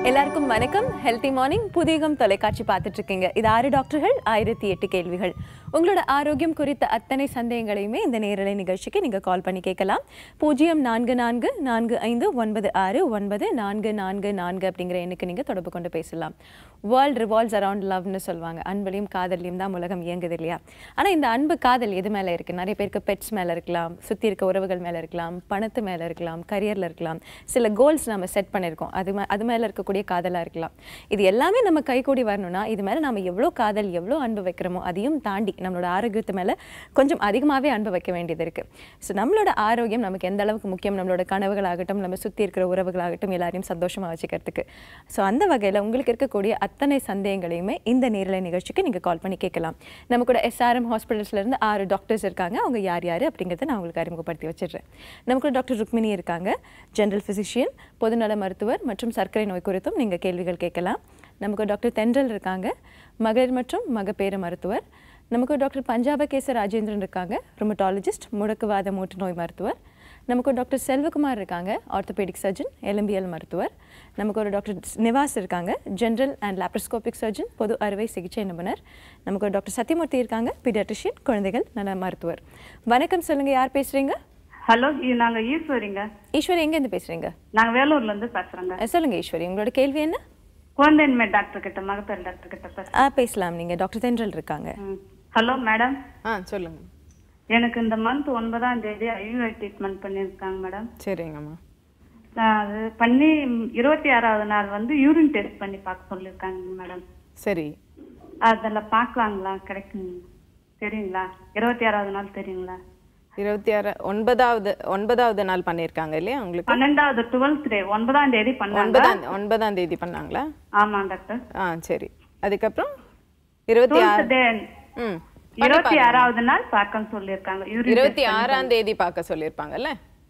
எல்லாருக்கும் வணக்கம் healthy morning புதியகம் தொலைக்காட்சி பார்த்துட்டு இருக்கீங்க இது ஆறு டாக்டர்கள் ஆயிரத்தி எட்டு கேள்விகள் உங்களோட ஆரோக்கியம் குறித்த அத்தனை சந்தேகங்களையுமே இந்த நேரலை நிகழ்ச்சிக்கு நீங்க கால் பண்ணி கேட்கலாம் பூஜ்ஜியம் நான்கு நான்கு நான்கு ஐந்து ஒன்பது ஆறு ஒன்பது நான்கு நான்கு நான்கு அப்படிங்கிற எண்ணுக்கு நீங்க தொடர்பு கொண்டு பேசலாம் வேர்ல்ட் ரிவால்வ்ஸ் அரவுண்ட் லவ்னு சொல்லுவாங்க அன்பலையும் காதலையும் தான் உலகம் இயங்குது இல்லையா ஆனா இந்த அன்பு காதல் எது மேல இருக்கு நிறைய பேருக்கு பெட்ஸ் மேல இருக்கலாம் சுத்தி இருக்க உறவுகள் மேல இருக்கலாம் பணத்து மேல இருக்கலாம் கரியர்ல இருக்கலாம் சில கோல்ஸ் நம்ம செட் பண்ணியிருக்கோம் அது மே- அது மேல இருக்கக்கூடிய காதலா இருக்கலாம் இது எல்லாமே நம்ம கைகூடி வரணும்னா இது மேல நம்ம எவ்வளோ காதல் எவ்வளோ அன்பு வைக்கிறோமோ அதையும் தாண்டி நம்மளோட ஆரோக்கியத்து மேல கொஞ்சம் அதிகமாகவே அன்பு வைக்க வேண்டியது இருக்கு ஸோ நம்மளோட ஆரோக்கியம் நமக்கு எந்த அளவுக்கு முக்கியம் நம்மளோட கனவுகளாகட்டும் நம்ம சுத்தி இருக்கிற உறவுகளாகட்டும் எல்லாரையும் சந்தோஷமா வச்சுக்கிறதுக்கு ஸோ அந்த வகையில உங்களுக்கு இருக்கக்கூடிய அத்தனை சந்தேகங்களையுமே இந்த நேரலை நிகழ்ச்சிக்கு நீங்க கால் பண்ணி கேட்கலாம் நம்ம கூட எஸ்ஆர்எம் ஹாஸ்பிட்டல்ஸ்ல இருந்து ஆறு டாக்டர்ஸ் இருக்காங்க அவங்க யார் யார் அப்படிங்கிறத நான் உங்களுக்கு அறிமுகப்படுத்தி வச்சிடுறேன் நம்ம கூட டாக்டர் ருக்மிணி இருக்காங்க ஜெனரல் ஃபிசிஷியன் பொதுநல மருத்துவர் மற்றும் சர்க்கரை நோய் குறித்தும் நீங்க கேள்விகள் கேட்கலாம் நமக்கு டாக்டர் தென்றல் இருக்காங்க மகளிர் மற்றும் மகப்பேறு மருத்துவர் நமக்கு டாக்டர் பஞ்சாபகேச ராஜேந்திரன் இருக்காங்க ருமட்டாலஜிஸ்ட் முடக்குவாத மூட்டு நோய் மருத்துவர் நமக்கு ஒரு டாக்டர் செல்வகுமார் இருக்காங்க ஆர்த்தோபெடிக் சர்ஜன் எலும்பியல் மருத்துவர் நமக்கு ஒரு டாக்டர் நிவாஸ் இருக்காங்க ஜென்ரல் அண்ட் லாப்ரோஸ்கோபிக் சர்ஜன் பொது அறுவை சிகிச்சை நிபுணர் நமக்கு ஒரு டாக்டர் சத்யமூர்த்தி இருக்காங்க பீடியாட்ரிஷியன் குழந்தைகள் நல மருத்துவர் வணக்கம் சொல்லுங்க யார் பேசுறீங்க ஹலோ இ- நாங்க ஈஸ்வரிங்க ஈஸ்வரி எங்கேருந்து பேசுறீங்க நாங்க வேலூர்ல இருந்து பேசுறோங்க அஹ் சொல்லுங்க ஈஸ்வரி உங்களோட கேள்வி என்ன குழந்தைன்மை டாக்டர் கிட்ட மகப்பேறு டாக்டர் கிட்ட பேசுறேன் ஆ பேசலாம் நீங்க டாக்டர் தென்றல் இருக்காங்க ம். ஹலோ மேடம் ஆ சொல்லுங்க எனக்கு இந்த மந்த் ஒன்பதாம் தேதி ஐயுஐ ட்ரீட்மெண்ட் பண்ணியிருக்காங்க மேடம் சரிங்கம்மா நான் அது பண்ணி ம், இருபத்தி ஆறாவது நாள் வந்து யூரின் டெஸ்ட் பண்ணி பார்க்க சொல்லியிருக்காங்க மேடம் சரி அதில் பார்க்கலாங்களா கிடைக்கும் தெரியுங்களா இருபத்தி ஆறாவது நாள் தெரியுங்களா இருபத்தி ஆறு ஒன்பதாவது ஒன்பதாவது நாள் பண்ணியிருக்காங்க இல்லையா உங்களுக்கு பன்னெண்டாவது டுவெல்த் டே ஒன்பதாம் தேதி பண்ணாங்க ஒன்பதாம் ஒன்பதாம் தேதி பண்ணாங்களா ஆமா டாக்டர் ஆ சரி அதுக்கப்புறம் இருபத்தி ஆறு டுவெல்த் டே ம் இருபத்தி ஆறாவது நாள் பார்க்க சொல்லியிருக்காங்க யூரின் இருபத்தி ஆறாம் தேதி பார்க்க சொல்லியிருப்பாங்கல்ல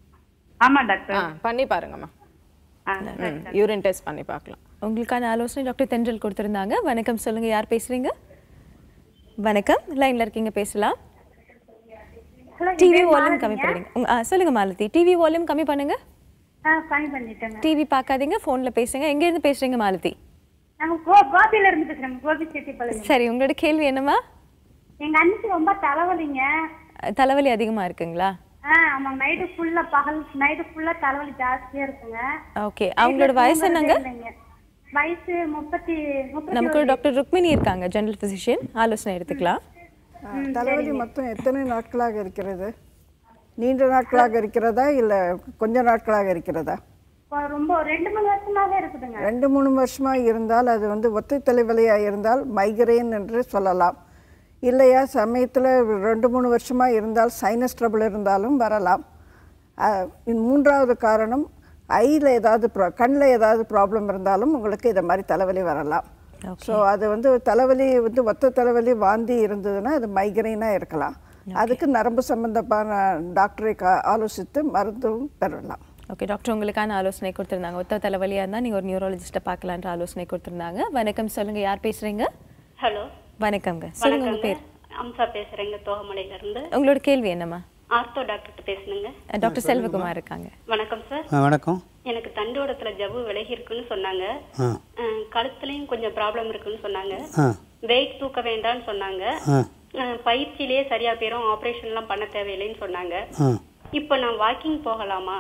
ஆமா டாக்டர் ஆ பண்ணி பாருங்கம்மா ஆ, ம் யூரின் டெஸ்ட் பண்ணி பார்க்கலாம் உங்களுக்கான ஆலோசனை டாக்டர் தென்றல் கொடுத்திருந்தாங்க வணக்கம் சொல்லுங்க யார் பேசுறீங்க வணக்கம் லைன்ல இருக்கீங்க பேசலாம் டிவி வால்யூம் கம்மி பண்ணுங்க உங்க- ஆ, சொல்லுங்க மாலதி டிவி வால்யூம் கம்மி பண்ணுங்க ஆ ஃபைன் பண்ணிட்டேங்க டிவி பார்க்காதீங்க ஃபோன்ல பேசுங்க எங்க இருந்து பேசுறீங்க மாலதி நாங்க கோ கோபியில இருந்து பேசுறோம் கோபி செட்டிப்பாளையம் சரி உங்களோட கேள்வி என்னமா எங்க அண்ணிக்கு ரொம்ப தலைவலிங்க அஹ், தலைவலி அதிகமா இருக்குங்களா ஆ ஆமா நைட்டு ஃபுல்லா பகல் நைட்டு ஃபுல்லா தலைவலி ஜாஸ்தியா இருக்குங்க ஓகே அவங்களோட வயசு என்னங்க இல்லைங்க. வயசு முப்பத்தி முப்பத்தி நமக்கு ஒரு டாக்டர் ருக்மிணி இருக்காங்க ஜெனரல் பிசிஷியன் ஆலோசனை எடுத்துக்கலாம் ஆ, தலைவலி மொத்தம் எத்தனை நாட்களாக இருக்கிறது நீண்ட நாட்களாக இருக்கிறதா இல்லை கொஞ்ச நாட்களாக இருக்கிறதா கொ- ரொம்ப ரெண்டு மூணு வருஷமாவே இருக்குதுங்க ரெண்டு மூணு வருஷமாக இருந்தால் அது வந்து ஒத்தை தலைவலியாக இருந்தால் மைக்ரேன் என்று சொல்லலாம் இல்லையா சமயத்தில் ரெண்டு மூணு வருஷமாக இருந்தால் சைனஸ் ட்ரபிள் இருந்தாலும் வரலாம் ஆ, இன் மூன்றாவது காரணம் ஐயில் ஏதாவது ப்ரா கண்ணில் ஏதாவது ப்ராப்ளம் இருந்தாலும் உங்களுக்கு இதை மாதிரி தலைவலி வரலாம் ஸோ அது வந்து தலைவலி வந்து ஒத்த தலைவலி வாந்தி இருந்ததுன்னா அது மைக்ரைனாக இருக்கலாம் அதுக்கு நரம்பு சம்பந்தமான டாக்டரை கா- ஆலோசித்து மருந்தும் பெறலாம் ஓகே டாக்டர் உங்களுக்கான ஆலோசனை கொடுத்திருந்தாங்க ஒத்த தலைவலியா இருந்தா நீங்க ஒரு நியூரோலஜிஸ்ட்டை பார்க்கலான்ற ஆலோசனை கொடுத்திருந்தாங்க வணக்கம் சொல்லுங்க யார் பேசுறீங்க ஹலோ வணக்கங்க சொல்லுங்க உங்க பேர் அம்சா பேசுறேங்க தோகமலையில இருந்து உங்களோட கேள்வி என்னம்மா ஆர்த்தோ டாக்டர்கிட்ட பேசுனுங்க அஹ், டாக்டர் செல்வகுமார் இருக்காங்க வணக்கம் சார் ஆ வணக்கம் எனக்கு தண்டோடத்துல ஜவ்வு விலகி இருக்குன்னு சொன்னாங்க ஆ அஹ், கழுத்துலயும் கொஞ்சம் ப்ராப்ளம் இருக்குன்னு சொன்னாங்க ஆ வெயிட் தூக்க வேண்டாம்னு சொன்னாங்க ஆ அஹ், பயிற்சியிலேயே சரியா போயிரும் ஆபரேஷன் எல்லாம் பண்ண தேவையில்லைன்னு சொன்னாங்க ஆ இப்போ நான் வாக்கிங் போகலாமா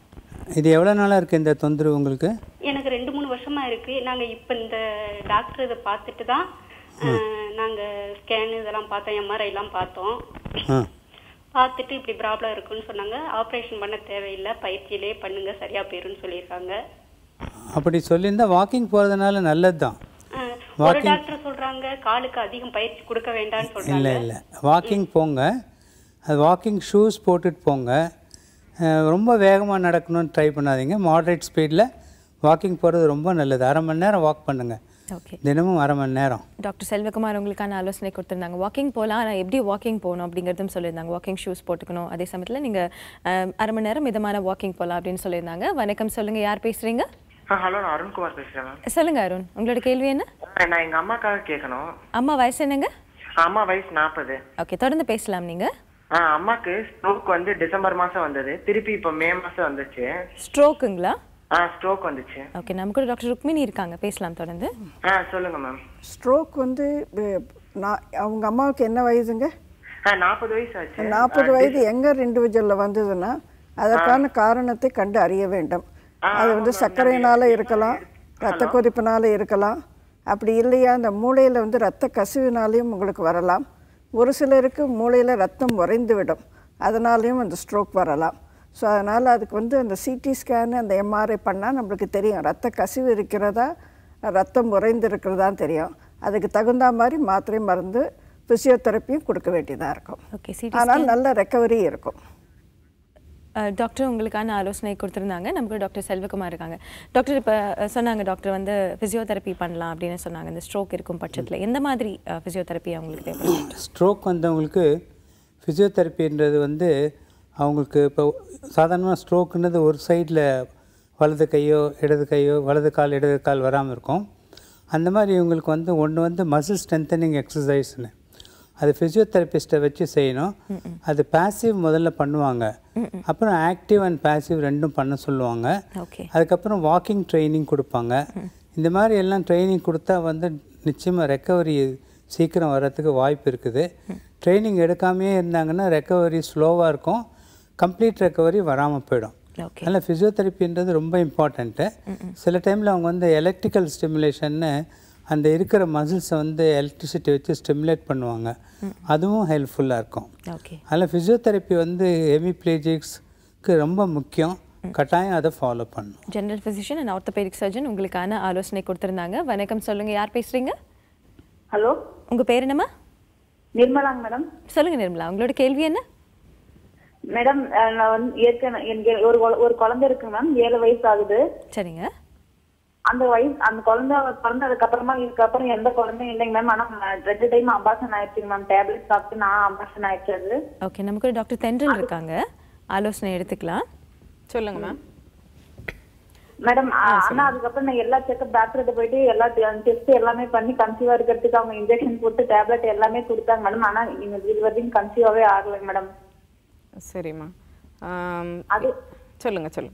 இது எவ்வளோ நாளாக இருக்குது இந்த தொந்தரவு உங்களுக்கு எனக்கு ரெண்டு மூணு வருஷமா இருக்கு நாங்க இப்ப இந்த டாக்டர் இதை பார்த்துட்டு தான் அஹ், நாங்க ஸ்கேன் இதெல்லாம் பார்த்தோம் எம்ஆர்ஐ எல்லாம் பார்த்தோம் ஆ பார்த்துட்டு இப்படி ப்ராப்ளம் இருக்குன்னு சொன்னாங்க ஆப்ரேஷன் பண்ண தேவையில்லை பயிற்சியிலே பண்ணுங்க சரியா போயிரும்னு சொல்லியிருக்காங்க அப்படி சொல்லியிருந்தா வாக்கிங் போகிறதுனால நல்லது தான் அஹ், ஒரு டாக்டர் சொல்றாங்க காலுக்கு அதிகம் பயிற்சி கொடுக்க வேண்டாம்னு இல்லை சொல்றாங்க இல்லை வாக்கிங் போங்க அது வாக்கிங் ஷூஸ் போட்டுட்டு போங்க அஹ், ரொம்ப வேகமாக நடக்கணும்னு ட்ரை பண்ணாதீங்க மாடரேட் ஸ்பீடில் வாக்கிங் போகிறது ரொம்ப நல்லது அரை மணி நேரம் வாக் பண்ணுங்கள் ஓகே தினமும் அரை மணி நேரம் டாக்டர் செல்வகுமார் உங்களுக்கான ஆலோசனை கொடுத்திருந்தாங்க வாக்கிங் போகலாம் ஆனால் எப்படி வாக்கிங் போகணும் அப்படிங்கிறதும் சொல்லியிருந்தாங்க வாக்கிங் ஷூஸ் போட்டுக்கணும் அதே சமயத்தில் நீங்கள் அரை மணி நேரம் மிதமான வாக்கிங் போகலாம் அப்படின்னு சொல்லியிருந்தாங்க வணக்கம் சொல்லுங்க யார் பேசுறீங்க ஆ ஹலோ நான் அருண்குமார் பேசுறேன் மேம் சொல்லுங்க அருண் உங்களோட கேள்வி என்ன ஆ, நான் எங்க அம்மாக்காக கேட்கணும் அம்மா வயசு என்னங்க அம்மா வயசு நாற்பது ஓகே தொடர்ந்து பேசலாம் நீங்க ஆ அம்மாக்கு ஸ்ட்ரோக் வந்து டிசம்பர் மாசம் வந்தது திருப்பி இப்போ மே மாசம் வந்துச்சு ஸ்ட்ரோக்குங்களா ஆ ஸ்ட்ரோக் வந்துச்சு ஓகே நம்ம கூட டாக்டர் ருக்மிணி இருக்காங்க பேசலாம் தொடர்ந்து ஆ சொல்லுங்க மேம் ஸ்ட்ரோக் வந்து அஹ், நான் அவங்க அம்மாவுக்கு என்ன வயதுங்க ஆ நாற்பது வயசு ஆச்சு நாற்பது வயது எங்கர் இண்டிவிஜுவலில் வந்ததுன்னா அதற்கான காரணத்தை கண்டு அறிய வேண்டும் அது வந்து சர்க்கரையினால இருக்கலாம் ரத்த கொதிப்பினால இருக்கலாம் அப்படி இல்லையா அந்த மூளையில் வந்து ரத்த கசிவினாலையும் உங்களுக்கு வரலாம் ஒரு சிலருக்கு மூளையில் ரத்தம் உறைந்து விடும் அதனாலையும் அந்த ஸ்ட்ரோக் வரலாம் ஸோ அதனால் அதுக்கு வந்து அந்த சிடி ஸ்கேனு அந்த எம்ஆர்ஐ பண்ணால் நம்மளுக்கு தெரியும் ரத்த கசிவு இருக்கிறதா ரத்தம் உறைந்து இருக்கிறதான்னு தெரியும் அதுக்கு தகுந்த மாதிரி மாத்திரை மருந்து ஃபிசியோதெரப்பியும் கொடுக்க வேண்டியதாக இருக்கும் ஓகே சிடி ஆனால் நல்ல ரெக்கவரி இருக்கும் டாக்டர் உங்களுக்கான ஆலோசனை கொடுத்துருந்தாங்க நம்ம கூட டாக்டர் செல்வகுமார் இருக்காங்க டாக்டர் இப்போ சொன்னாங்க டாக்டர் வந்து ஃபிசியோதெரப்பி பண்ணலாம் அப்படின்னு சொன்னாங்க இந்த ஸ்ட்ரோக் இருக்கும் பட்சத்தில் எந்த மாதிரி ஃபிசியோதெரப்பி அவங்களுக்கு தேவைப்படும் ஸ்ட்ரோக் வந்தவங்களுக்கு ஃபிசியோதெரப்பின்றது வந்து அவங்களுக்கு இப்போ சாதாரணமாக ஸ்ட்ரோக்குன்றது ஒரு சைடில் வலது கையோ இடது கையோ வலது கால் இடது கால் வராமல் இருக்கும் அந்த மாதிரி இவங்களுக்கு வந்து ஒன்று வந்து மசில் ஸ்ட்ரென்தனிங் எக்ஸசைஸ்னு அது ஃபிசியோதெரபிஸ்ட்டை வச்சு செய்யணும் அது பாசிவ் முதல்ல பண்ணுவாங்க அப்புறம் ஆக்டிவ் அண்ட் பாசிவ் ரெண்டும் பண்ண சொல்லுவாங்க ஓகே அதுக்கப்புறம் வாக்கிங் ட்ரைனிங் கொடுப்பாங்க இந்த மாதிரி எல்லாம் ட்ரைனிங் கொடுத்தா வந்து நிச்சயமாக ரெக்கவரி சீக்கிரம் வர்றதுக்கு வாய்ப்பு இருக்குது ட்ரைனிங் எடுக்காமையே இருந்தாங்கன்னா ரெக்கவரி ஸ்லோவாக இருக்கும் கம்ப்ளீட் ரெக்கவரி வராமல் போயிடும் ஓகே அதனால் ஃபிசியோதெரப்பின்றது ரொம்ப இம்பார்ட்டண்ட்டு சில டைமில் அவங்க வந்து எலக்ட்ரிக்கல் ஸ்டிமுலேஷன்னு அந்த இருக்கிற மசில்ஸை வந்து எலக்ட்ரிசிட்டி வச்சு ஸ்டிமுலேட் பண்ணுவாங்க அதுவும் ஹெல்ப்ஃபுல்லாக இருக்கும் ஓகே அதில் ஃபிசியோதெரப்பி வந்து ஹெமிப்ளேஜிக்ஸ்க்கு ரொம்ப முக்கியம் கட்டாயம் அதை ஃபாலோ பண்ணணும் general physician and orthopedic surgeon உங்களுக்கான ஆலோசனை கொடுத்துருந்தாங்க வணக்கம் சொல்லுங்க யார் பேசுறீங்க ஹலோ உங்க பேர் என்னம்மா நிர்மலாங்க மேடம் சொல்லுங்க நிர்மலா உங்களோட கேள்வி என்ன மேடம் அஹ், நான் வந்து ஏற்கனவே எனக்கு ஒரு குழ- ஒரு குழந்தை இருக்கு மேம் ஏழு வயசு ஆகுது சரிங்க அந்த வயசு அந்த குழந்தை பிறந்ததுக்கு அப்புறமா இதுக்கப்புறம் எந்த குழந்தையும் இல்லைங்க மேம் ஆனா நான் ரெண்டு டைம் அபாஷன் ஆயிடுச்சுங்க மேம் டேப்லெட் சாப்பிட்டு நான் அபாஷன் ஆயிடுச்சு அது ஓகே நம்ம கூட டாக்டர் தென்றல் இருக்காங்க ஆலோசனை எடுத்துக்கலாம் சொல்லுங்க மேம் மேடம் ஆனா அதுக்கப்புறம் நான் எல்லா செக்அப் டாக்டர்கிட்ட போயிட்டு எல்லா டெஸ்ட் எல்லாமே பண்ணி கன்சீவா இருக்கிறதுக்கு அவங்க இன்ஜெக்ஷன் போட்டு டேப்லெட் எல்லாமே கொடுத்தாங்க மேடம் ஆனா இங்க இது வரைக்கும் கன்சீவாவே ஆகலைங்க மேடம் சரிம்மா ஆம், அது சொல்லுங்க சொல்லுங்க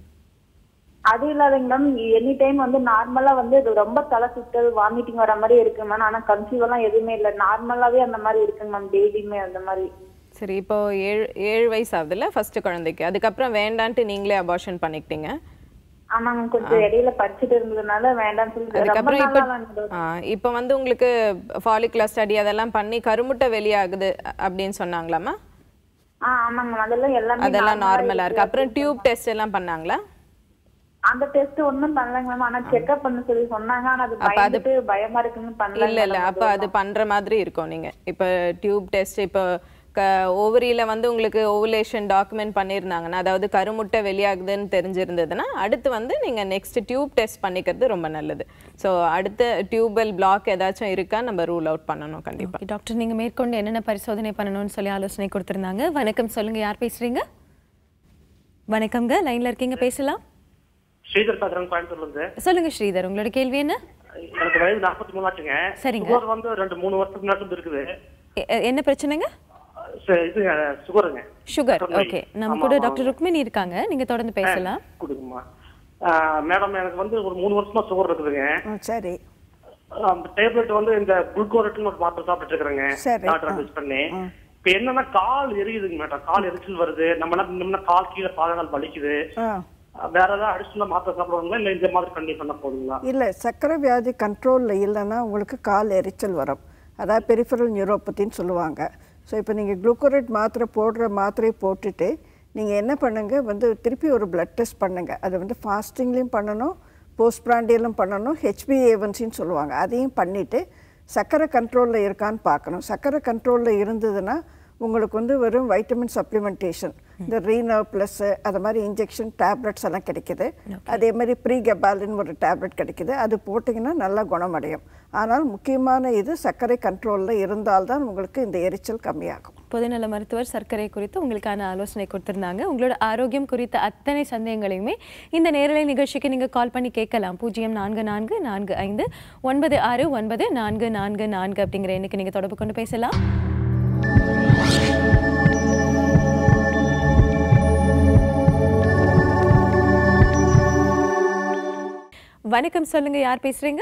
அது இல்லாதங்க மேம் எனி டைம் வந்து நார்மலா வந்து இது ரொம்ப தலை சுத்தல் வாமிட்டிங் வர மாதிரி இருக்கு மேம் ஆனா கன்சீவ் எல்லாம் எதுவுமே இல்ல நார்மலாவே அந்த மாதிரி இருக்குங்க மேம் டெய்லியுமே அந்த மாதிரி சரி இப்போ ஏழு ஏழு வயசு ஆகுதுல்ல ஃபர்ஸ்ட் குழந்தைக்கு அதுக்கப்புறம் வேண்டான்ட்டு நீங்களே அபார்ஷன் பண்ணிக்கிட்டீங்க ஆமாங்க கொஞ்சம் இடையில படிச்சுட்டு இருந்ததுனால வேண்டாம்னு சொல்லி ரொம்ப அதுக்கப்புறம் இப்போ நாளா வந்து ஆ, இப்போ வந்து உங்களுக்கு ஃபாலிகுலர் ஸ்டடி அதெல்லாம் பண்ணி கருமுட்டை வெளியாகுது அ- அப்படின்னு சொன்னாங்களாம்மா ஆ ஆமாங்க மேம் அதெல்லாம் எல்லாமே அதெல்லாம் normal ஆ நார்மலா இருக்கு அப்புறம் டியூப் டெஸ்ட் எல்லாம் பண்ணாங்களா அந்த டெஸ்ட் ஒண்ணும் பண்ணலங்க மேம் ஆனா செக்அப் பண்ண சொல்லி சொன்னாங்க ஆனா அது பயந்துட்டு பயமா இருக்குன்னு பண்ணல இல்ல இல்ல அப்ப அது பண்ற மாதிரி இருக்கும் நீங்க இப்ப டியூப் டெஸ்ட் இப்போ ஓவரியில வந்து உங்களுக்கு ஓவுலேஷன் டாக்குமெண்ட் பண்ணியிருந்தாங்கன்னா அதாவது கருமுட்டை வெளியாகுதுன்னு தெரிஞ்சிருந்ததுன்னா அடுத்து வந்து நீங்க நெக்ஸ்ட் டியூப் டெஸ்ட் பண்ணிக்கிறது ரொம்ப நல்லது ஸோ அடுத்த டியூபல் பிளாக் ஏதாச்சும் இருக்கா நம்ம ரூல் அவுட் பண்ணணும் கண்டிப்பா ஓகே டாக்டர் நீங்க மேற்கொண்டு என்னென்ன பரிசோதனை பண்ணணும்னு சொல்லி ஆலோசனை கொடுத்துருந்தாங்க வணக்கம் சொல்லுங்க யார் பேசுறீங்க வணக்கம்ங்க லைன்ல இருக்கீங்க பேசலாம் ஸ்ரீதர் பேசுறேன் கோயம்புத்தூர்ல இருந்து சொல்லுங்க ஸ்ரீதர் உங்களோட கேள்வி என்ன எனக்கு வயது நாற்பத்தி மூணு ஆச்சுங்க சரிங்க. சுகர் வந்து ரெண்டு மூணு வருஷத்துக்கு முன்னாடி இருந்து இருக்குது எ- எ- என்ன பிரச்சனைங்க சரி, இது சுகருங்க சுகர் சுகர் நோய். ஓகே நம்ம ஆமா, கூட ஆமா. டாக்டர் ருக்மிணி இருக்காங்க நீங்க தொடர்ந்து பேசலாம் கொடுக்குமா மேடம் எனக்கு வந்து ஒரு மூணு வருஷமா சுகர் இருக்குதுங்க ம், சரி அந்த டேப்லெட் வந்து இந்த குளுக்கோரட்னு ஒரு மாத்திரை சாப்பிட்டு இருக்கிறேங்க சரி. டாக்டர் அட்வைஸ் பண்ணி இப்ப என்னன்னா கால் எரியுதுங்க மேடம் கால் எரிச்சல் வருது நம்ம என்ன பண்ணோம்னா கால் கீழே பாதங்கள் வலிக்குது ஆ வேற ஏதாவது அடிஷனல் மாத்திரை சாப்பிடுவாங்களா இல்ல இந்த மாதிரி பண்ணி பண்ண போதுங்களா இல்லை சர்க்கரை வியாதி கண்ட்ரோலில் இல்லைன்னா உங்களுக்கு கால் எரிச்சல் வரும் அதாவது பெரிஃபரல் நியூரோபத்தின்னு சொல்லுவாங்க ஸோ இப்போ நீங்கள் குளுக்கோரேட் மாத்திரை போடுற மாத்திரையை போட்டுட்டு நீங்கள் என்ன பண்ணுங்க வந்து திருப்பி ஒரு பிளட் டெஸ்ட் பண்ணுங்கள் அது வந்து ஃபாஸ்டிங்லேயும் பண்ணணும் போஸ்ட் பிராண்டியிலும் பண்ணணும் ஹெச்பிஏவன்சின்னு சொல்லுவாங்க அதையும் பண்ணிவிட்டு சர்க்கரை கண்ட்ரோலில் இருக்கான்னு பார்க்கணும் சர்க்கரை கண்ட்ரோலில் இருந்ததுன்னா உங்களுக்கு வந்து வெறும் வைட்டமின் சப்ளிமெண்டேஷன் இந்த ரீனர்வ் ப்ளஸ் அது மாதிரி இன்ஜெக்ஷன் டேப்லெட்ஸ் எல்லாம் கிடைக்குது அதே மாதிரி ப்ரீ கெபாலின் ஒரு டேப்லெட் கிடைக்குது அது போட்டிங்கன்னா நல்லா குணமடையும் ஆனால் முக்கியமான இது சர்க்கரை கண்ட்ரோலில் இருந்தால்தான் உங்களுக்கு இந்த எரிச்சல் கம்மியாகும் பொதுநல மருத்துவர் சர்க்கரை குறித்து உங்களுக்கான ஆலோசனை கொடுத்திருந்தாங்க உங்களோட ஆரோக்கியம் குறித்த அத்தனை சந்தேகங்களையுமே இந்த நேரலை நிகழ்ச்சிக்கு நீங்க கால் பண்ணி கேட்கலாம் பூஜ்ஜியம் நான்கு நான்கு நான்கு ஐந்து ஒன்பது ஆறு ஒன்பது நான்கு நான்கு நான்கு அப்படிங்கிற எண்ணுக்கு நீங்க தொடர்பு கொண்டு பேசலாம் வணக்கம் சொல்லுங்க யார் பேசுறீங்க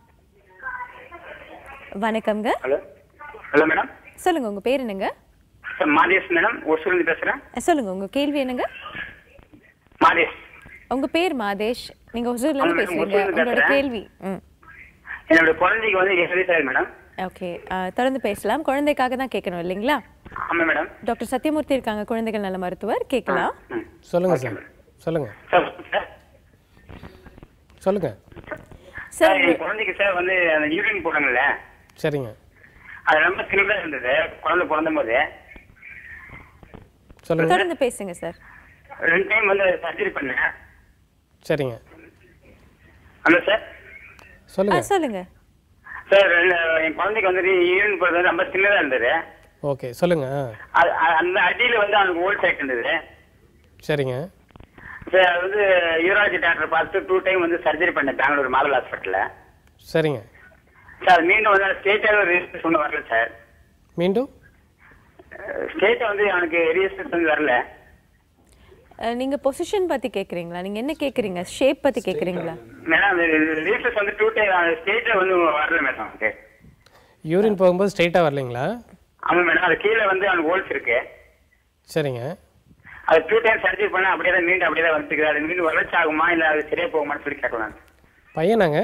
வணக்கம்ங்க ஹலோ ஹலோ மேடம் சொல்லுங்க உங்க பேர் என்னங்க சார் மாதேஷ் மேடம் ஒசூர்லேருந்து பேசுகிறேன் அஹ், சொல்லுங்க உங்க கேள்வி என்னங்க மாதேஷ் உங்க பேர் மாதேஷ் நீங்க ஒசூர்ல இருந்து ஆமா, பேசுறீங்க ஒசூர்ல இருந்து உங்களோட பேசுறேன். கேள்வி ம் என்னோட குழந்தைக்கு வந்து ஏழு வயசு ஆகுது மேடம் ஓகே தொடர்ந்து பேசலாம் குழந்தைக்காக தான் கேட்கணும் இல்லைங்களா ஆமாம் மேடம் டாக்டர் சத்யமூர்த்தி இருக்காங்க குழந்தைகள் நல மருத்துவர் கேட்கலாம் சொல்லுங்க சார் சொல்லுங்க சார் சார் சொல்லுங்க சார் என் குழந்தைக்கு சார் வந்து அந்த யூரின் போடுறாங்கல்ல சரிங்க அது ரொம்ப சின்னதாக இருந்தது குழந்தை பிறந்த போது சொல்லுங்க தொடர்ந்து பேசுங்க சார் ரெண்டு டைம் வந்து சர்ஜரி பண்ணேன் சரிங்க ஹலோ சார் சொல்லுங்க ஆ, சொல்லுங்க சார் ரெண்டு- என் குழந்தைக்கு வந்து யூரின் போடுறது வந்து ரொம்ப சின்னதாக இருந்தது ஓகே சொல்லுங்க ஆ, அது அது- அந்த அடியில் வந்து அவனுக்கு ஓல்ட் சைட் இருந்தது சரிங்க சார் அது வந்து யூராலஜி டாக்டர் பார்த்து டூ டைம் வந்து சர்ஜரி பண்ணேன் பெங்களூர் மாடல் ஹாஸ்பிட்டலில் சரிங்க சார் மீண்டும் வந்து ஸ்டேட்டாக ரிஜிஸ்டர் ஒன்றும் வரல சார் மீண்டும் ஸ்டேட்டை வந்து அவனுக்கு ரிஜிஸ்டர் வந்து வரல அஹ், நீங்க பொசிஷன் பத்தி கேக்குறீங்களா நீங்க என்ன கேக்குறீங்க ஷேப் பத்தி கேக்குறீங்களா மேடம் ரிஜிஸ்டர் வந்து டூ டைம் ஸ்டேட்டில் வந்து வரல மேடம் அவனுக்கு யூரின் போகும்போது ஸ்ட்ரைட்டாக வரலைங்களா ஆமாம் மேடம் அது கீழே வந்து அவனுக்கு ஹோல்ஸ் இருக்கு சரிங்க அது டூ டைம் சர்ஜரி பண்ணா அப்படியே தான் மீண்டும் அப்படியே தான் வந்துருக்கு அது மீண்டும் வளர்ச்சி ஆகுமா இல்லை அது சரியா போகுமான்னு சொல்லி கேட்கலாம் பையனாங்க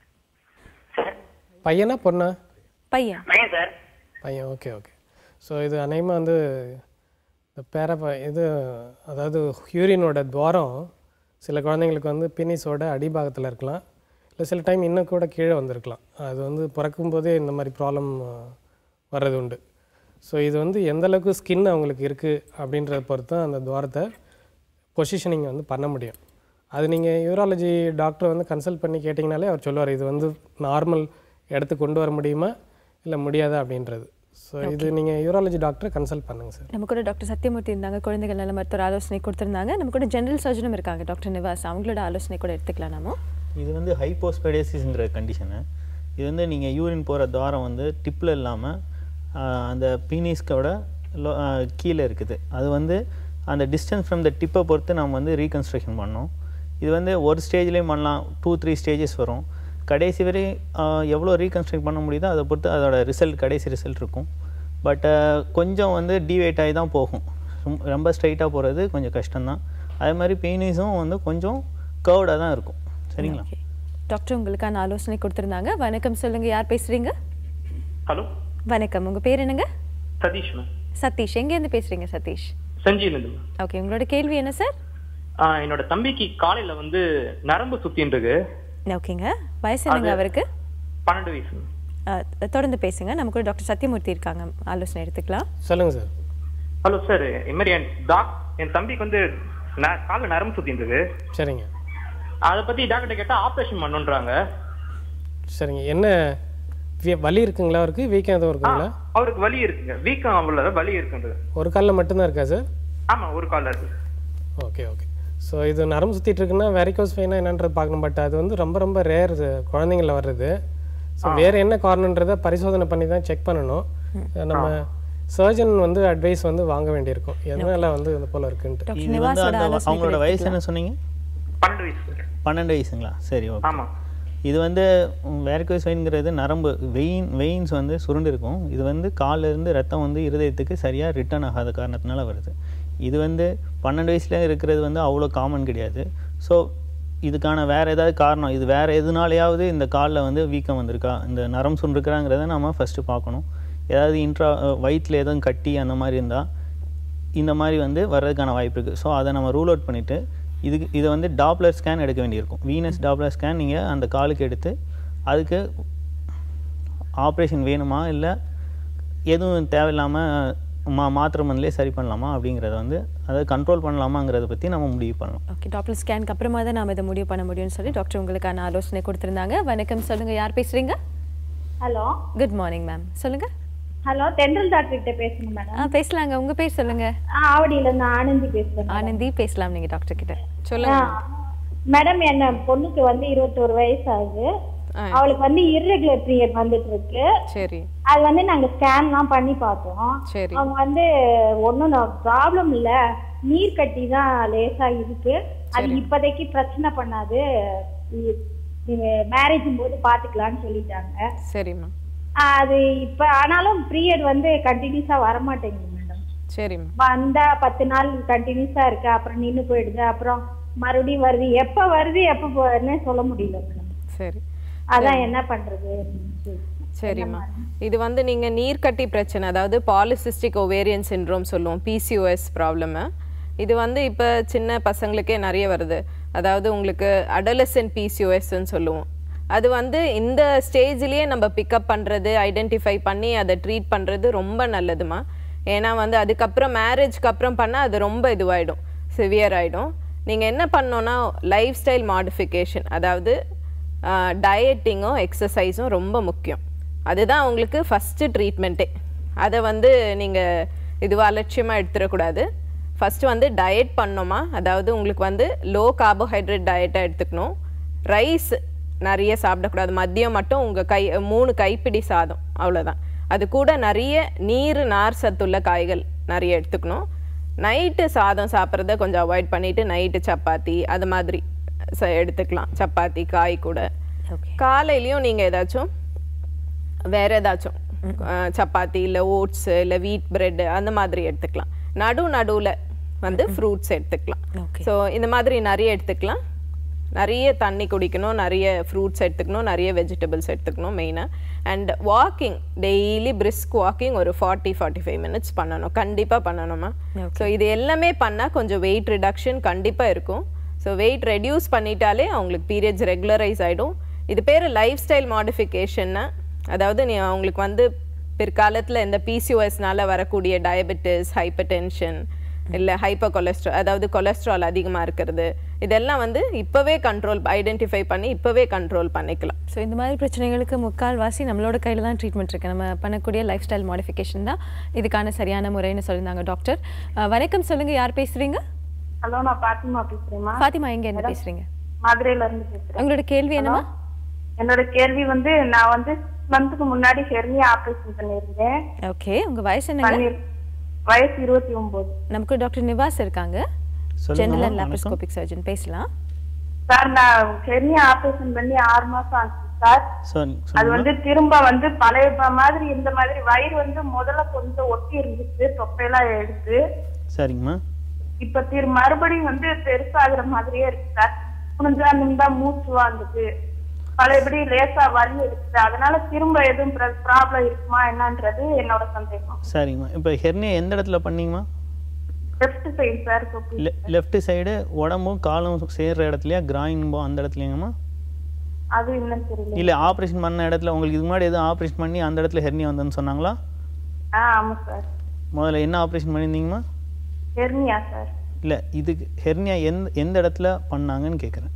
பையனா பொண்ணா பையன் பையன் சார் பையன் ஓகே ஓகே ஸோ இது அநேகமாக வந்து இந்த பேர இது அதாவது யூரினோட துவாரம் சில குழந்தைங்களுக்கு வந்து பினிஸோட அடிபாகத்தில் இருக்கலாம் இல்லை சில டைம் இன்னும் கூட கீழே வந்திருக்கலாம் அது வந்து பிறக்கும் போதே இந்த மாதிரி ப்ராப்ளம் வர்றது உண்டு ஸோ இது வந்து எந்த அளவுக்கு ஸ்கின் அவங்களுக்கு இருக்குது அப்படின்றத பொறுத்து தான் அந்த துவாரத்தை பொசிஷனிங் வந்து பண்ண முடியும் அது நீங்கள் யூராலஜி டாக்டர் வந்து கன்சல்ட் பண்ணி கேட்டிங்கனாலே அவர் சொல்லுவார் இது வந்து நார்மல் இடத்துக்கு கொண்டு வர முடியுமா இல்லை முடியாதா அப்படின்றது ஸோ இது நீங்கள் யூராலஜி டாக்டரை கன்சல்ட் பண்ணுங்கள் சார் நம்ம கூட டாக்டர் சத்யமூர்த்தி இருந்தாங்க குழந்தைகள் நல மருத்துவர் ஆலோசனை கொடுத்திருந்தாங்க நம்ம கூட ஜெனரல் சர்ஜனும் இருக்காங்க டாக்டர் நிவாஸ் அவங்களோட ஆலோசனை கூட எடுத்துக்கலாம் நாம இது வந்து ஹைப்போஸ்பெடேசிஸ்ங்கிற கண்டிஷனு இது வந்து நீங்கள் யூரின் போகிற துவாரம் வந்து டிப்பில் இல்லாமல் அந்த பீனிஸ்கோட லோ கீழே இருக்குது அது வந்து அந்த டிஸ்டன்ஸ் ஃப்ரம் த டிப்பை பொறுத்து நம்ம வந்து ரீகன்ஸ்ட்ரக்ஷன் பண்ணோம் இது வந்து ஒரு ஸ்டேஜ்லேயும் பண்ணலாம் டூ த்ரீ ஸ்டேஜஸ் வரும் கடைசி வரை ஆஹ், எவ்வளோ ரீகன்ஸ்ட்ரக்ட் பண்ண முடியுதோ அதை பொறுத்து அதோட ரிசல்ட் கடைசி ரிசல்ட் இருக்கும் பட் கொஞ்சம் வந்து டிவேட் ஆகி தான் போகும் ரொம்ப- ரொம்ப ஸ்ட்ரைட்டாக போகிறது கொஞ்சம் கஷ்டம்தான் அதே மாதிரி பீனிஸும் வந்து கொஞ்சம் கர்வ்டாக தான் இருக்கும் சரிங்களா டாக்டர் உங்களுக்கான ஆலோசனை கொடுத்திருந்தாங்க வணக்கம் சொல்லுங்க யார் பேசுறீங்க ஹலோ வணக்கம் உங்க பேர் என்னங்க சதீஷ் மேம் சதீஷ் எங்க இருந்து பேசுறீங்க சதீஷ் சஞ்சீவ்லேருந்து மேம் ஓகே உங்களோட கேள்வி என்ன சார் ஆ, என்னோட தம்பிக்கு காலையில வந்து நரம்பு சுத்தின்னு இருக்கு ஓகேங்க வயசு என்னங்க அது- அவருக்கு பன்னெண்டு வயசு மேம். அஹ், தொடர்ந்து பேசுங்க நம்ம கூட டாக்டர் சத்யமூர்த்தி இருக்காங்க ஆலோசனை எடுத்துக்கலாம் சொல்லுங்கள் சார் ஹலோ சார் இது மாதிரி என் டாக் என் தம்பிக்கு வந்து ந- கால்ல நரம்பு சுத்தின்னு இருக்கு சரிங்க அதை பத்தி டாக்டர் கேட்டா ஆபரேஷன் பண்ணுன்றாங்க சரிங்க என்ன வி- வலி இருக்குங்களா அவருக்கு வீக்கம் எதுவும் இருக்குங்களா அவருக்கு வலி இருக்குங்க வீக்கம் அவ்வளவு வலி இருக்குன்றது ஒரு காலில் மட்டும்தான் இருக்கா சார் ஆமா ஒரு கால்ல இருக்கு ஓகே ஓகே ஸோ இது நரம்பு சுற்றிட்டு இருக்குன்னா வெரிகோஸ் வெயினா என்னன்றது பார்க்கணும் பட் அது வந்து ரொம்ப ரொம்ப ரேர் குழந்தைங்கள வர்றது ஸோ வேறு என்ன காரணன்றதை பரிசோதனை பண்ணி தான் செக் பண்ணணும் நம்ம சர்ஜன் வந்து அட்வைஸ் வந்து வாங்க வேண்டியிருக்கும் எதனால வந்து இது போல் இருக்குன்ட்டு இது வந்து அந்த அவங்களோட வயசு என்ன சொன்னீங்க பன்னெண்டு வயசு பன்னெண்டு வயசுங்களா சரி ஓகே ஆமா இது வந்து வேர்கோஸ் வெயின்ங்கிறது நரம்பு வெயின் வெயின்ஸ் வந்து சுருண்டு இருக்கும் இது வந்து கால்ல இருந்து ரத்தம் வந்து இருதயத்துக்கு சரியாக ரிட்டர்ன் ஆகாத காரணத்தினால வருது இது வந்து பன்னெண்டு வயசுல இருக்கிறது வந்து அவ்வளோ காமன் கிடையாது ஸோ இதுக்கான வேற ஏதாவது காரணம் இது வேற எதுனாலையாவது இந்த காலில் வந்து வீக்கம் வந்திருக்கா இந்த நரம் சுருண்டுருக்காங்கிறத நம்ம ஃபஸ்ட்டு பார்க்கணும் ஏதாவது இன்ட்ரா வயிற்றில் எதுவும் கட்டி அந்த மாதிரி இருந்தால் இந்த மாதிரி வந்து வர்றதுக்கான வாய்ப்பு இருக்குது ஸோ அதை நம்ம ரூல் அவுட் பண்ணிவிட்டு இதுக்கு இதை வந்து டாப்லர் ஸ்கேன் எடுக்க வேண்டியிருக்கும் வீனஸ் டாப்லர் ஸ்கேன் நீங்கள் அந்த காலுக்கு எடுத்து அதுக்கு ஆப்ரேஷன் வேணுமா இல்லை எதுவும் தேவையில்லாமல் மா மாத்திரை மருந்துலேயே சரி பண்ணலாமா அப்படிங்கிறத வந்து அதை கண்ட்ரோல் பண்ணலாமாங்கிறத பற்றி நம்ம முடிவு பண்ணலாம் ஓகே டாக்டர் ஸ்கேனுக்கு அப்புறமா தான் நாம இதை முடிவு பண்ண முடியும்னு சொல்லி டாக்டர் உங்களுக்கான ஆலோசனை கொடுத்திருந்தாங்க வணக்கம் சொல்லுங்க யார் பேசுறீங்க ஹலோ குட் மார்னிங் மேம் சொல்லுங்க ஹலோ தென்றல் டாக்டர் கிட்ட பேசணும் மேடம் ஆ பேசலாங்க உங்க பேர் சொல்லுங்க ஆவடியில இருந்து ஆனந்தி பேசுறேன் ஆனந்தி பேசலாம் நீங்க டாக்டர் கிட்ட ஆ, மேடம் என்ன பொண்ணுக்கு வந்து இருபத்தோரு வயசு ஆகுது அவளுக்கு வந்து இர்ரெகுலர் பீரியட் வந்துட்டு இருக்கு சரி அது வந்து நாங்க ஸ்கேன்லாம் பண்ணி பார்த்தோம் சரி அவங்க வந்து ஒன்றும் ப்ராப்ளம் இல்ல நீர் கட்டி தான் லேசா இருக்கு அது இப்போதைக்கு பிரச்சனை பண்ணாது இ- நீங்க மேரேஜும் போது பாத்துக்கலாம்னு சொல்லிட்டாங்க சரிம்மா அது இப்ப ஆனாலும் பீரியட் வந்து கண்டினியூஸா வரமாட்டேங்குது மேடம் சரிம்மா வந்தா பத்து நாள் கண்டினியூஸா இருக்கு அப்புறம் நின்னு போயிடுது அப்புறம் மறுபடியும் வருது எப்ப வருது எப்ப போறதுன்னு சொல்ல முடியல மேடம் சரி அதான் என்ன பண்றது சரிம்மா இது வந்து நீங்க நீர்க்கட்டி பிரச்சனை அதாவது பாலிசிஸ்டிக் ஒவேரியன் சிண்ட்ரோம் சொல்லுவோம் பிசிஓஎஸ் ப்ராப்ளமு இது வந்து இப்போ சின்ன பசங்களுக்கே நிறைய வருது அதாவது உங்களுக்கு அடலசென்ட் பிசிஓஎஸ்ன்னு சொல்லுவோம் அது வந்து இந்த ஸ்டேஜ்லேயே நம்ம பிக்கப் பண்ணுறது ஐடென்டிஃபை பண்ணி அதை ட்ரீட் பண்ணுறது ரொம்ப நல்லதுமா ஏன்னா வந்து அதுக்கப்புறம் மேரேஜ்க்கு அப்புறம் பண்ணால் அது ரொம்ப இதுவாகிடும் சிவியர் ஆகிடும் நீங்கள் என்ன பண்ணோன்னா லைஃப் ஸ்டைல் மாடிஃபிகேஷன் அதாவது டயட்டிங்கும் எக்ஸசைஸும் ரொம்ப முக்கியம் அதுதான் உங்களுக்கு ஃபஸ்ட்டு ட்ரீட்மெண்ட்டே அதை வந்து நீங்கள் இதுவாக அலட்சியமாக எடுத்துடக்கூடாது ஃபஸ்ட்டு வந்து டயட் பண்ணோமா அதாவது உங்களுக்கு வந்து லோ கார்போஹைட்ரேட் டயட்டாக எடுத்துக்கணும் ரைஸ் நிறைய சாப்பிடக்கூடாது மதியம் மட்டும் உங்கள் கை மூணு கைப்பிடி சாதம் அவ்வளோதான் அது கூட நிறைய நீர் நார் சத்துள்ள காய்கள் நிறைய எடுத்துக்கணும் நைட்டு சாதம் சாப்பிட்றத கொஞ்சம் அவாய்ட் பண்ணிவிட்டு நைட்டு சப்பாத்தி அது மாதிரி ச- எடுத்துக்கலாம் சப்பாத்தி காய் கூட காலையிலையும் நீங்கள் ஏதாச்சும் வேற ஏதாச்சும் அஹ், சப்பாத்தி இல்லை ஓட்ஸு இல்லை வீட் பிரெட் அந்த மாதிரி எடுத்துக்கலாம் நடு நடுவில் வந்து ஃப்ரூட்ஸ் எடுத்துக்கலாம் ஸோ இந்த மாதிரி நிறைய எடுத்துக்கலாம் நிறைய தண்ணி குடிக்கணும் நிறைய ஃப்ரூட்ஸ் எடுத்துக்கணும் நிறைய வெஜிடபிள்ஸ் எடுத்துக்கணும் மெயினாக and walking daily brisk walking ஒரு ஃபார்ட்டி ஃபார்ட்டி ஃபைவ் மினிட்ஸ் பண்ணணும் கண்டிப்பாக பண்ணணுமா ஸோ இது எல்லாமே பண்ணால் கொஞ்சம் வெயிட் ரிடக்ஷன் கண்டிப்பாக இருக்கும் ஸோ வெயிட் ரெடியூஸ் பண்ணிட்டாலே அவங்களுக்கு பீரியட்ஸ் ரெகுலரைஸ் ஆகிடும் இது பேர் லைஃப் ஸ்டைல் மாடிஃபிகேஷன்னா அதாவது நீ அவங்களுக்கு வந்து பிற்காலத்தில் இந்த பிசிஓஎஸ்னால வரக்கூடிய டயபெட்டிஸ் ஹைப்பர் டென்ஷன் இல்லை ஹைப்பர் கொலஸ்ட்ரால் அதாவது கொலஸ்ட்ரால் அதிகமாக இருக்கிறது இதெல்லாம் வந்து இப்போவே கண்ட்ரோல் ஐடென்டிஃபை பண்ணி இப்போவே கண்ட்ரோல் பண்ணிக்கலாம் ஸோ இந்த மாதிரி பிரச்சனைகளுக்கு முக்கால்வாசி நம்மளோட கையில் தான் ட்ரீட்மெண்ட் இருக்குது நம்ம பண்ணக்கூடிய லைஃப் ஸ்டைல் மாடிஃபிகேஷன் தான் இதுக்கான சரியான முறைன்னு சொல்லியிருந்தாங்க டாக்டர் அஹ், வணக்கம் சொல்லுங்கள் யார் பேசுகிறீங்க ஹலோ நான் பாத்திமா பேசுறேம்மா ஃபாத்திமா எங்க இருந்து பேசுகிறீங்க மதுரையில இருந்து பேசுறேன் உங்களோட கேள்வி என்னமா என்னோட கேள்வி வந்து நான் வந்து மந்த்துக்கு முன்னாடி ஹெர்னியா ஆபரேஷன் பண்ணியிருந்தேன் ஓகே உங்கள் வயசு என்னங்க பண்ணி- வயசு இருபத்தி ஒன்பது நமக்கு டாக்டர் நிவாஸ் இருக்காங்க சொல்லுங்கம்மா, ஜெனரல் அண்ட் வணக்கம். லாப்ரோஸ்கோபிக் சர்ஜன் பேசலாம் சார் நான் ஹெர்னியா ஆபரேஷன் பண்ணி ஆறு மாசம் ஆச்சு சார் சார் அது வந்து திரும்ப வந்து பழைய ப- மாதிரி இந்த மாதிரி வயிறு வந்து முதல்ல கொஞ்சம் ஒட்டி இருந்துச்சு தொப்பையெல்லாம் எடுத்து சரிங்கம்மா இப்ப திரு மறுபடியும் வந்து பெருசாகிற மாதிரியே இருக்கு சார் முடிஞ்சா நின்றா மூச்சு வாங்குது பழையபடி லேசா வலி இருக்குது அதனால திரும்ப எதுவும் ப்ராப்ளம் இருக்குமா என்னன்றது என்னோட சந்தேகம் சரிங்கம்மா இப்போ ஹெர்னியா எந்த இடத்துல பண்ணீங்கம்மா லெஃப்ட் சைடு சார் தொப்பி லெ லெஃப்ட் சைடு உடம்பும் காலும் சேர்ற இடத்துலையா கிராயின்போ அந்த இடத்துலையாங்கம்மா அது என்னன்னு தெரியல இல்லை ஆப்ரேஷன் பண்ண இடத்துல உங்களுக்கு இதுக்கு முன்னாடி எதுவும் ஆப்ரேஷன் பண்ணி அந்த இடத்துல ஹெர்னியா வந்ததுன்னு சொன்னாங்களா ஆ ஆமா சார் முதல்ல என்ன ஆப்ரேஷன் பண்ணியிருந்தீங்கம்மா ஹெர்னியா சார் இல்லை இதுக்கு ஹெர்னியா எந்த எந்த இடத்துல பண்ணாங்கன்னு கேட்குறேன்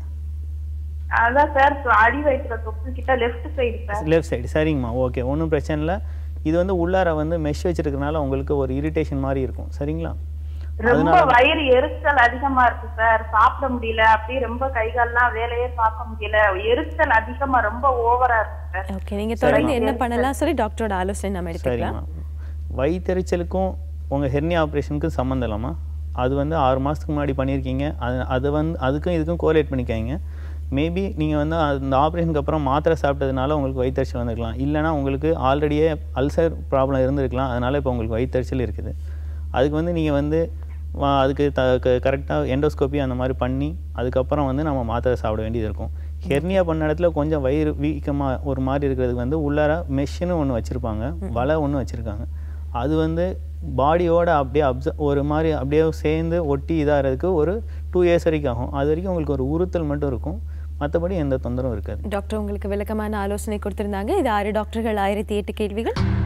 அதான் சார் அடி வயிற்றுல தொப்பு கிட்ட left side sir left side சரிங்கம்மா ஓகே ஒன்றும் பிரச்சனை இல்லை இது வந்து உள்ளார வந்து மெஷ் வச்சிருக்கனால உங்களுக்கு ஒரு இரிட்டேஷன் மாதிரி இருக்கும் சரிங்களா ரொம்ப வயிறு எரிச்சல் அதிகமா இருக்கு சார் சாப்பிட முடியல அப்படியே ரொம்ப கை கால்லாம் வேலையே பார்க்க முடியல எரிச்சல் அதிகமா ரொம்ப ஓவரா இருக்கு சார் ஓகே நீங்கள் தொடர்ந்து என்ன பண்ணலாம் சொல்லி டாக்டரோட ஆலோசனை நம்ம எடுத்துக்கலாம் சரிம்மா வயிற்றெரிச்சலுக்கும் உங்கள் ஹெர்னியா ஆப்ரேஷனுக்கும் சம்மந்தம் இல்லாமா அது வந்து ஆறு மாதத்துக்கு முன்னாடி பண்ணியிருக்கீங்க அது அது வந்து அதுக்கும் இதுக்கும் கோலேட் பண்ணிக்காங்க மேபி நீங்கள் வந்து அந்த ஆப்ரேஷனுக்கு அப்புறம் மாத்திரை சாப்பிட்டதுனால உங்களுக்கு வயிற்றுச்சல் வந்திருக்கலாம் இல்லைனா உங்களுக்கு ஆல்ரெடியே அல்சர் ப்ராப்ளம் இருந்திருக்கலாம் அதனால் இப்போ உங்களுக்கு வயிற்றுச்சல் இருக்குது அதுக்கு வந்து நீங்கள் வந்து வா- அதுக்கு த கரெக்டாக எண்டோஸ்கோப்பி அந்த மாதிரி பண்ணி அதுக்கப்புறம் வந்து நம்ம மாத்திரை சாப்பிட வேண்டியது இருக்கும் ஹெர்னியா பண்ண இடத்துல கொஞ்சம் வயிறு வீக்கமாக ஒரு மாதிரி இருக்கிறதுக்கு வந்து உள்ளார மெஷின்னு ஒன்று வச்சுருப்பாங்க வலை ஒன்று வச்சுருக்காங்க அது வந்து பாடியோட அப்படியே அப்ச ஒரு மாதிரி அப்படியே சேர்ந்து ஒட்டி இதாகிறதுக்கு ஒரு டூ இயர்ஸ் வரைக்கும் ஆகும் அது வரைக்கும் உங்களுக்கு ஒரு உறுத்தல் மட்டும் இருக்கும் மற்றபடி எந்த தொந்தரவும் இருக்காது டாக்டர் உங்களுக்கு விளக்கமான ஆலோசனை கொடுத்திருந்தாங்க இது ஆறு டாக்டர்கள் ஆயிரத்தி எட்டு கேள்விகள்